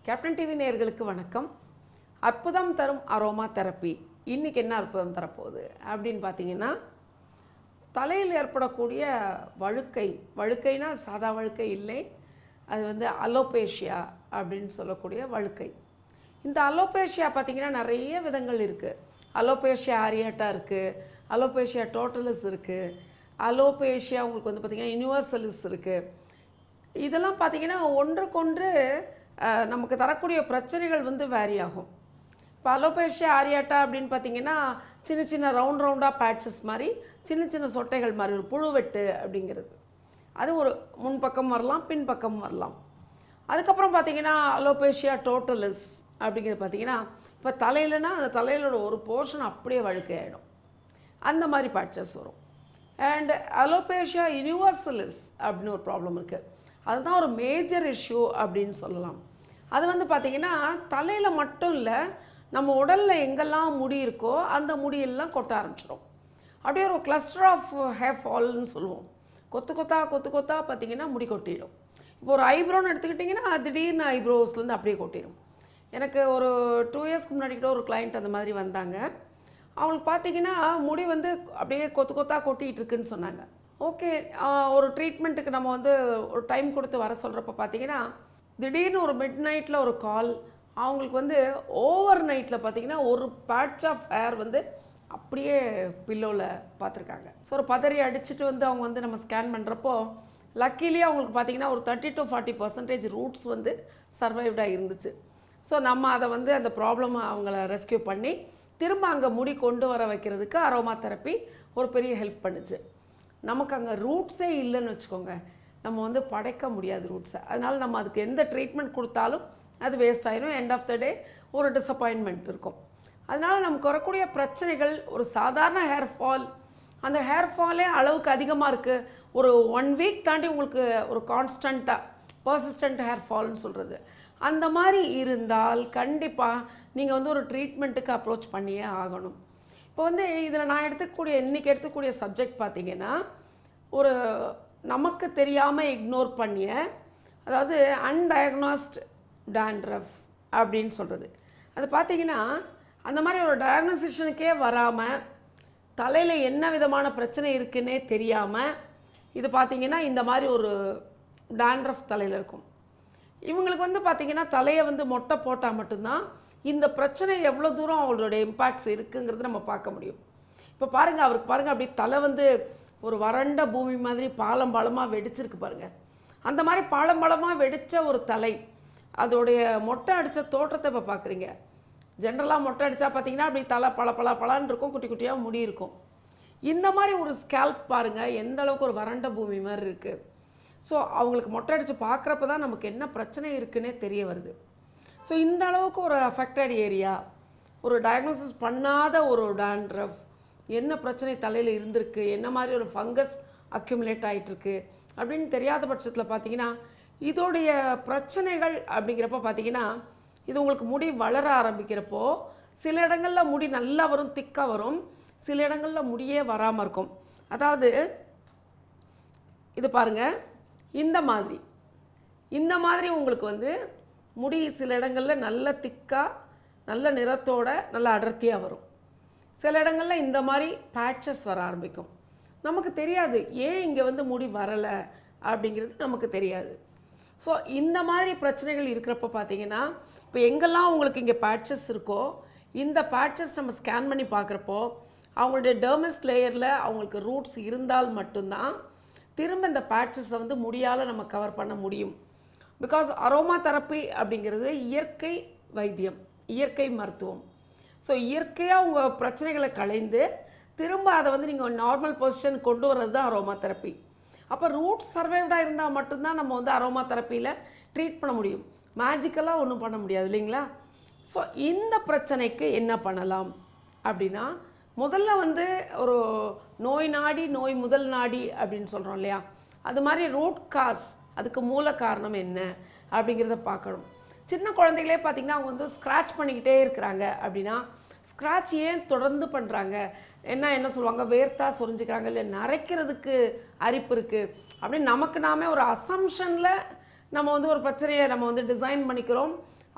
captain TV நேயர்களுக்கு வணக்கம் அற்புதம் தரும் அரோமா தெரப்பி இன்னைக்கு என்ன அற்புதம் தரப்போகுது அப்படின்னு பார்த்தீங்கன்னா தலையில் ஏற்படக்கூடிய வழுக்கை வழுக்கைனா சாதா வழுக்கை இல்லை அது வந்து அலோபேஷியா அப்படின்னு சொல்லக்கூடிய வழுக்கை இந்த அலோபேஷியா பார்த்தீங்கன்னா நிறைய விதங்கள் இருக்குது அலோபேஷியா ஆரியாட்டா இருக்குது அலோபேஷியா டோட்டலிஸ் இருக்குது அலோபேஷியா உங்களுக்கு வந்து பார்த்திங்கன்னா யூனிவர்சலிஸ் இருக்குது இதெல்லாம் பார்த்தீங்கன்னா ஒன்றுக்கொன்று அஹ், நமக்கு தரக்கூடிய பிரச்சனைகள் வந்து வேரி ஆகும் இப்போ அலோபேஷியா ஆரியாட்டா அப்படின்னு பார்த்தீங்கன்னா சின்ன சின்ன ரவுண்ட் ரவுண்டாக பேட்சஸ் மாதிரி சின்ன சின்ன சொட்டைகள் மாதிரி ஒரு புழுவெட்டு அப்படிங்கிறது அது ஒரு முன்பக்கம் வரலாம் பின்பக்கம் வரலாம் அதுக்கப்புறம் பார்த்தீங்கன்னா அலோபேஷியா டோட்டலிஸ் அப்படிங்கிறது பார்த்தீங்கன்னா இப்போ தலையிலனா அந்த தலையிலோட ஒரு போர்ஷன் அப்படியே வழுக்கையாயிடும் அந்த மாதிரி பேட்சஸ் வரும் அண்ட் அலோபேஷியா யூனிவர்சலிஸ் அப்படின்னு ஒரு ப்ராப்ளம் இருக்குது அதுதான் ஒரு மேஜர் இஷ்யூ அப்படின்னு சொல்லலாம் அது வந்து பார்த்திங்கன்னா தலையில் மட்டும் இல்லை நம்ம உடலில் எங்கெல்லாம் முடி இருக்கோ அந்த முடியெல்லாம் கொட்ட ஆரம்பிச்சிடும் அப்படியே ஒரு கிளஸ்டர் ஆஃப் ஹேர் ஃபால்னு சொல்லுவோம் கொத்து கொத்தா கொத்து கொத்தா பார்த்தீங்கன்னா முடி கொட்டிடும் இப்போ ஒரு ஐப்ரோன்னு எடுத்துக்கிட்டிங்கன்னா திடீர்னு ஐப்ரோஸ்லேருந்து அப்படியே கொட்டிடும் எனக்கு ஒரு டூ இயர்ஸ்க்கு முன்னாடி கூட ஒரு கிளைண்ட் அந்த மாதிரி வந்தாங்க அவங்களுக்கு பார்த்தீங்கன்னா முடி வந்து அப்படியே கொத்து கொத்தா கொட்டிகிட்டு இருக்குன்னு சொன்னாங்க ஓகே ஒரு ட்ரீட்மெண்ட்டுக்கு நம்ம வந்து ஒரு டைம் கொடுத்து வர சொல்கிறப்ப பார்த்தீங்கன்னா திடீர்னு ஒரு மிட் நைட்டில் ஒரு கால் அவங்களுக்கு வந்து ஓவர் நைட்டில் பார்த்தீங்கன்னா ஒரு பேட்ச் ஆஃப் ஹேர் வந்து அப்படியே பில்லோவில் பார்த்துருக்காங்க ஸோ ஒரு பதறி அடிச்சுட்டு வந்து அவங்க வந்து நம்ம ஸ்கேன் பண்ணுறப்போ லக்கிலி அவங்களுக்கு பார்த்தீங்கன்னா ஒரு thirty to forty percentage roots வந்து சர்வைவ்டாக இருந்துச்சு ஸோ நம்ம அதை வந்து அந்த ப்ராப்ளமை அவங்கள ரெஸ்கியூ பண்ணி திரும்ப அங்கே முடி கொண்டு வர வைக்கிறதுக்கு அரோமா தெரப்பி ஒரு பெரிய ஹெல்ப் பண்ணுச்சு நமக்கு அங்கே ரூட்ஸே இல்லைன்னு வச்சுக்கோங்க நம்ம வந்து படைக்க முடியாது ரூட்ஸை அதனால நம்ம அதுக்கு எந்த ட்ரீட்மெண்ட் கொடுத்தாலும் அது வேஸ்ட் ஆயிரும் எண்ட் ஆஃப் த டே ஒரு டிசப்பாயின்மெண்ட் இருக்கும் அதனால நமக்கு வரக்கூடிய பிரச்சனைகள் ஒரு சாதாரண ஹேர் ஃபால் அந்த ஹேர் ஃபாலே அளவுக்கு அதிகமாக இருக்குது ஒரு ஒன் வீக் தாண்டி உங்களுக்கு ஒரு கான்ஸ்டண்ட்டாக பர்சிஸ்டன்ட் ஹேர் ஃபால்னு சொல்கிறது அந்த மாதிரி இருந்தால் கண்டிப்பாக நீங்கள் வந்து ஒரு ட்ரீட்மெண்ட்டுக்கு அப்ரோச் பண்ணியே ஆகணும் இப்போ வந்து இதில் நான் எடுத்துக்கூடிய இன்றைக்கி எடுத்துக்கூடிய சப்ஜெக்ட் பார்த்தீங்கன்னா ஒரு நமக்கு தெரியாமல் இக்னோர் பண்ணிய அதாவது அன்டயக்னாஸ்ட் dandruff அப்படின்னு சொல்கிறது அது பார்த்தீங்கன்னா அந்த மாதிரி ஒரு டயக்னோசிஷனுக்கே வராமல் தலையில் என்ன விதமான பிரச்சனை இருக்குன்னே தெரியாமல் இது பார்த்தீங்கன்னா இந்த மாதிரி ஒரு dandruff தலையில் இருக்கும் இவங்களுக்கு வந்து பார்த்தீங்கன்னா தலையை வந்து மொட்டை போட்டால் மட்டும்தான் இந்த பிரச்சனை எவ்வளோ தூரம் அவங்களோட இம்பேக்ட்ஸ் இருக்குங்கிறது நம்ம பார்க்க முடியும் இப்போ பாருங்கள் அவருக்கு பாருங்கள் அப்படி தலை வந்து ஒரு வறண்ட பூமி மாதிரி பாலம் பாலமாக வெடிச்சிருக்கு பாருங்கள் அந்த மாதிரி பாலம் பாலமாக வெடித்த ஒரு தலை அதோடைய மொட்டை அடித்த தோற்றத்தை இப்போ பார்க்குறீங்க ஜென்ரலாக மொட்டை அடித்தா பார்த்தீங்கன்னா அப்படி தலை பல பல பலான்னு இருக்கும் குட்டி குட்டியாக முடி இருக்கும் இந்த மாதிரி ஒரு ஸ்கேல்ப் பாருங்கள் எந்த அளவுக்கு ஒரு வறண்ட பூமி மாதிரி இருக்குது ஸோ அவங்களுக்கு மொட்டை அடித்து பார்க்குறப்ப தான் நமக்கு என்ன பிரச்சனை இருக்குன்னே தெரிய வருது ஸோ இந்த அளவுக்கு ஒரு அஃபெக்டட் ஏரியா ஒரு டயக்னோசிஸ் பண்ணாத ஒரு dandruff என்ன பிரச்சனை தலையில் இருந்திருக்கு என்ன மாதிரி ஒரு ஃபங்கஸ் அக்யூமுலேட் ஆகிட்டுருக்கு அப்படின்னு தெரியாத பட்சத்தில் பார்த்தீங்கன்னா இதோடைய பிரச்சனைகள் அப்படிங்கிறப்ப பார்த்தீங்கன்னா இது உங்களுக்கு முடி வளர ஆரம்பிக்கிறப்போ சில இடங்களில் முடி நல்லா வரும் திக்காக வரும் சில இடங்களில் முடியே வராமல் இருக்கும் அதாவது இது பாருங்க இந்த மாதிரி இந்த மாதிரி உங்களுக்கு வந்து முடி சில இடங்களில் நல்ல திக்காக நல்ல நிறத்தோட நல்ல அடர்த்தியாக வரும் சில இடங்களில் இந்த மாதிரி பேட்சஸ் வர ஆரம்பிக்கும் நமக்கு தெரியாது ஏன் இங்கே வந்து முடி வரலை அப்படிங்கிறது நமக்கு தெரியாது ஸோ இந்த மாதிரி பிரச்சனைகள் இருக்கிறப்ப பார்த்தீங்கன்னா இப்போ எங்கெல்லாம் உங்களுக்கு இங்கே பேட்சஸ் இருக்கோ இந்த பேட்சஸ் நம்ம ஸ்கேன் பண்ணி பார்க்குறப்போ அவங்களுடைய டெர்மஸ் லேயரில் அவங்களுக்கு ரூட்ஸ் இருந்தால் மட்டும்தான் திரும்ப இந்த பேட்சஸை வந்து முடியால் நம்ம கவர் பண்ண முடியும் பிகாஸ் அரோமா தெரப்பி அப்படிங்கிறது இயற்கை வைத்தியம் இயற்கை மருத்துவம் ஸோ இயற்கையாக உங்கள் பிரச்சனைகளை களைந்து திரும்ப அதை வந்து நீங்கள் நார்மல் பொசிஷன் கொண்டு வர்றது தான் அரோமா தெரப்பி அப்போ ரூட் சர்வைவ்டாக இருந்தால் மட்டும்தான் நம்ம வந்து அரோமா தெரப்பியில் ட்ரீட் பண்ண முடியும் மேஜிக்கலாக ஒன்றும் பண்ண முடியாது இல்லைங்களா ஸோ இந்த பிரச்சனைக்கு என்ன பண்ணலாம் அப்படின்னா முதல்ல வந்து ஒரு நோய் நாடி நோய் முதல் நாடி அப்படின்னு சொல்கிறோம் இல்லையா அது மாதிரி ரூட் காஸ் அதுக்கு மூல காரணம் என்ன அப்படிங்கிறத பார்க்கணும் சின்ன குழந்தைகளே பார்த்தீங்கன்னா அவங்க வந்து ஸ்க்ராட்ச் பண்ணிக்கிட்டே இருக்கிறாங்க அப்படின்னா ஸ்க்ராட்ச் ஏன் தொடர்ந்து பண்ணுறாங்க என்ன என்ன சொல்லுவாங்க வேர்த்தா சொரிஞ்சுக்கிறாங்க இல்லை நரைக்கிறதுக்கு அரிப்பு இருக்குது அப்படின்னு நமக்கு நாமே ஒரு அசம்ஷனில் நம்ம வந்து ஒரு பிரச்சனையை நம்ம வந்து டிசைன் பண்ணிக்கிறோம்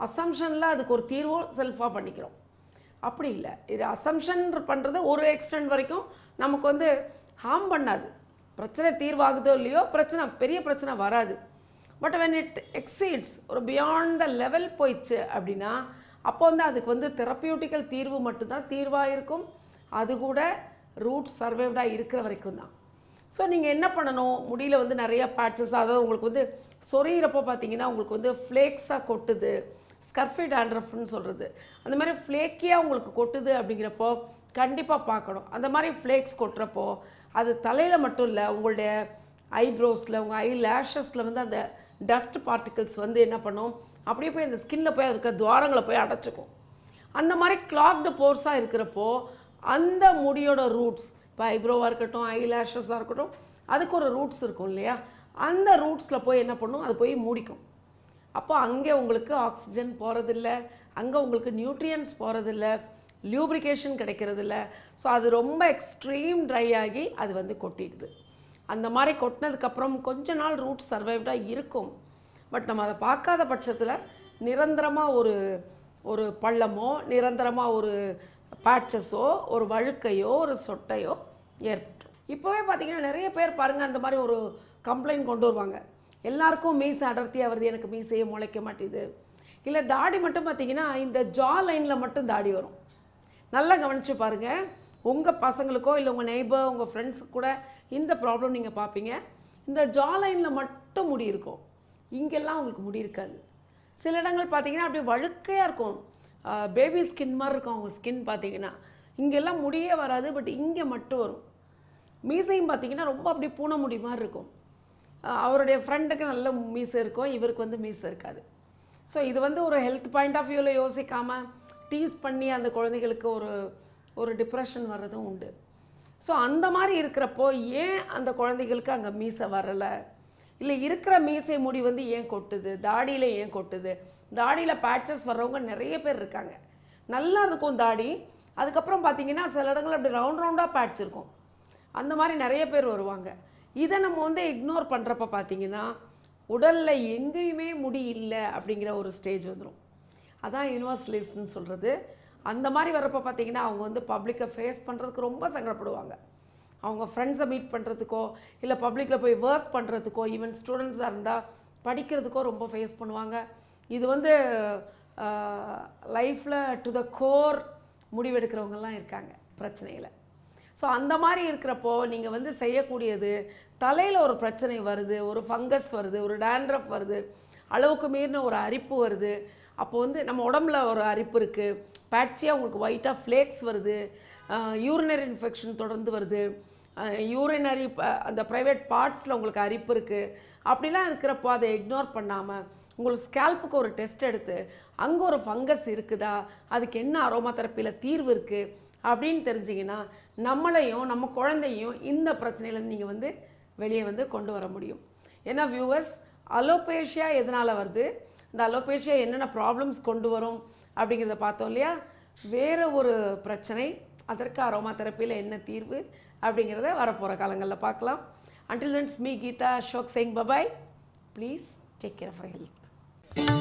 அசம்ஷனில் அதுக்கு ஒரு தீர்வோ செல்ஃபாக பண்ணிக்கிறோம் அப்படி இல்லை இது அசம்ஷன் பண்ணுறது ஒரு எக்ஸ்டென்ட் வரைக்கும் நமக்கு வந்து ஹார்ம் பண்ணாது பிரச்சனை தீர்வாகுதோ இல்லையோ பிரச்சனை பெரிய பிரச்சனை வராது பட் when இட் எக்ஸீட்ஸ் ஒரு பியாண்ட் த லெவல் போயிடுச்சு அப்படின்னா அப்போ வந்து அதுக்கு வந்து தெரப்பியூட்டிக்கல் தீர்வு மட்டும்தான் தீர்வாக இருக்கும் அது கூட ரூட் சர்வைவ்டாக இருக்கிற வரைக்கும் தான் ஸோ நீங்கள் என்ன பண்ணணும் முடியல வந்து நிறைய பேட்சஸ் அதாவது உங்களுக்கு வந்து சொரியிறப்போ பார்த்தீங்கன்னா உங்களுக்கு வந்து ஃப்ளேக்ஸாக கொட்டுது ஸ்கர்ஃபி டேண்ட்ரஃப்னு சொல்கிறது அந்த மாதிரி ஃப்ளேக்கியாக உங்களுக்கு கொட்டுது அப்படிங்கிறப்போ கண்டிப்பாக பார்க்கணும் அந்த மாதிரி ஃப்ளேக்ஸ் கொட்டுறப்போ அது தலையில் மட்டும் இல்லை உங்களுடைய ஐப்ரோஸில் உங்கள் ஐ லேஷஸில் வந்து அந்த டஸ்ட் பார்ட்டிகிள்ஸ் வந்து என்ன பண்ணும் அப்படியே போய் அந்த ஸ்கின்ல போய் இருக்க துவாரங்களை போய் அடைச்சிக்கும் அந்த மாதிரி கிளாக்டு போர்ஸாக இருக்கிறப்போ அந்த முடியோட ரூட்ஸ் இப்போ ஐப்ரோவாக இருக்கட்டும் ஐ லேஷஸாக இருக்கட்டும் அதுக்கு ஒரு ரூட்ஸ் இருக்கும் இல்லையா அந்த ரூட்ஸில் போய் என்ன பண்ணும் அது போய் மூடிக்கும் அப்போ அங்கே உங்களுக்கு ஆக்சிஜன் போகிறதில்ல அங்கே உங்களுக்கு நியூட்ரியன்ஸ் போகிறதில்ல லியூப்ரிகேஷன் கிடைக்கிறதில்ல ஸோ அது ரொம்ப எக்ஸ்ட்ரீம் ட்ரை ஆகி அது வந்து கொட்டிடுது அந்த மாதிரி கொட்டினதுக்கப்புறம் கொஞ்ச நாள் ரூட் சர்வைவ்டாக இருக்கும் பட் நம்ம அதை பார்க்காத பட்சத்தில் நிரந்தரமாக ஒரு ஒரு பள்ளமோ நிரந்தரமாக ஒரு பேட்சஸோ ஒரு வழுக்கையோ ஒரு சொட்டையோ ஏற்பட்டுரும் இப்போவே பார்த்தீங்கன்னா நிறைய பேர் பாருங்கள் அந்த மாதிரி ஒரு கம்ப்ளைண்ட் கொண்டு வருவாங்க எல்லாருக்கும் மீசை அடர்த்தியாக வருது எனக்கு மீசையே முளைக்க மாட்டேது இல்லை தாடி மட்டும் பார்த்தீங்கன்னா இந்த ஜா லைனில் மட்டும் தாடி வரும் நல்லா கவனிச்சு பாருங்கள் உங்கள் பசங்களுக்கோ இல்லை உங்கள் நெய்பர் உங்கள் ஃப்ரெண்ட்ஸுக்கு கூட இந்த ப்ராப்ளம் நீங்கள் பார்ப்பீங்க இந்த ஜா லைனில் மட்டும் முடி இருக்கும் இங்கெல்லாம் உங்களுக்கு முடி இருக்காது சில இடங்கள் பார்த்தீங்கன்னா அப்படியே வழுக்கையாக இருக்கும் பேபி ஸ்கின் மாதிரி இருக்கும் அவங்க ஸ்கின் பார்த்தீங்கன்னா இங்கெல்லாம் முடியே வராது பட் இங்கே மட்டும் வரும் மீசையும் பார்த்தீங்கன்னா ரொம்ப அப்படியே பூனை முடி மாதிரி இருக்கும் அஹ் அவருடைய ஃப்ரெண்டுக்கு நல்ல மீசை இருக்கும் இவருக்கு வந்து மீசை இருக்காது ஸோ இது வந்து ஒரு ஹெல்த் பாயிண்ட் ஆஃப் வியூவில் யோசிக்காமல் டீஸ் பண்ணி அந்த குழந்தைகளுக்கு ஒரு ஒரு டிப்ரெஷன் வர்றதும் உண்டு ஸோ அந்த மாதிரி இருக்கிறப்போ ஏன் அந்த குழந்தைகளுக்கு அங்கே மீசை வரலை இல்லை இருக்கிற மீசை முடி வந்து ஏன் கொட்டுது தாடியில் ஏன் கொட்டுது தாடியில் பேட்சஸ் வர்றவங்க நிறைய பேர் இருக்காங்க நல்லா இருக்கும் தாடி அதுக்கப்புறம் பார்த்தீங்கன்னா சில இடங்கள் அப்படி ரவுண்ட் ரவுண்டாக பேட்ச் இருக்கும் அந்த மாதிரி நிறைய பேர் வருவாங்க இதை நம்ம வந்து இக்னோர் பண்ணுறப்ப பார்த்தீங்கன்னா உடலில் எங்கேயுமே முடி இல்லை அப்படிங்கிற ஒரு ஸ்டேஜ் வந்துடும் அதான் யூனிவர்சலிஸ்ட்னு சொல்கிறது அந்த மாதிரி வரப்போ பார்த்தீங்கன்னா அவங்க வந்து பப்ளிக்கை ஃபேஸ் பண்ணுறதுக்கு ரொம்ப சங்கடப்படுவாங்க அவங்க ஃப்ரெண்ட்ஸை மீட் பண்ணுறதுக்கோ இல்லை பப்ளிக்கில் போய் ஒர்க் பண்ணுறதுக்கோ ஈவன் ஸ்டூடெண்ட்ஸாக இருந்தால் படிக்கிறதுக்கோ ரொம்ப ஃபேஸ் பண்ணுவாங்க இது வந்து லைஃப்பில் டு த கோர் முடிவெடுக்கிறவங்கெல்லாம் இருக்காங்க பிரச்சனையில் ஸோ அந்த மாதிரி இருக்கிறப்போ நீங்கள் வந்து செய்யக்கூடியது தலையில் ஒரு பிரச்சனை வருது ஒரு ஃபங்கஸ் வருது ஒரு டேண்ட்ரஃப் வருது அளவுக்கு மீறின ஒரு அரிப்பு வருது அப்போ வந்து நம்ம உடம்புல ஒரு அரிப்பு இருக்குது பேட்சியாக உங்களுக்கு ஒயிட்டாக ஃப்ளேக்ஸ் வருது யூரினரி இன்ஃபெக்ஷன் தொடர்ந்து வருது யூரினரி அந்த ப்ரைவேட் பார்ட்ஸில் உங்களுக்கு அரிப்பு இருக்குது அப்படிலாம் இருக்கிறப்போ அதை இக்னோர் பண்ணாமல் உங்களுக்கு ஸ்கேல்ப்புக்கு ஒரு டெஸ்ட் எடுத்து அங்கே ஒரு ஃபங்கஸ் இருக்குதா அதுக்கு என்ன அரோமா தெரப்பியில் தீர்வு இருக்குது அப்படின்னு தெரிஞ்சிங்கன்னா நம்மளையும் நம்ம குழந்தையும் இந்த பிரச்சனையிலேருந்து நீங்கள் வந்து வெளியே வந்து கொண்டு வர முடியும் ஏன்னா வியூவர்ஸ் அலோபேஷியா எதனால் வருது இந்த அலோபேஷியா என்னென்ன ப்ராப்ளம்ஸ் கொண்டு வரும் அப்படிங்கிறத பார்த்தோம் இல்லையா வேறு ஒரு பிரச்சனை அதற்கு அரோமா தெரப்பியில் என்ன தீர்வு அப்படிங்கிறத வரப்போகிற காலங்களில் பார்க்கலாம் until then's me Geeta Ashok Singh பபாய் please take care of health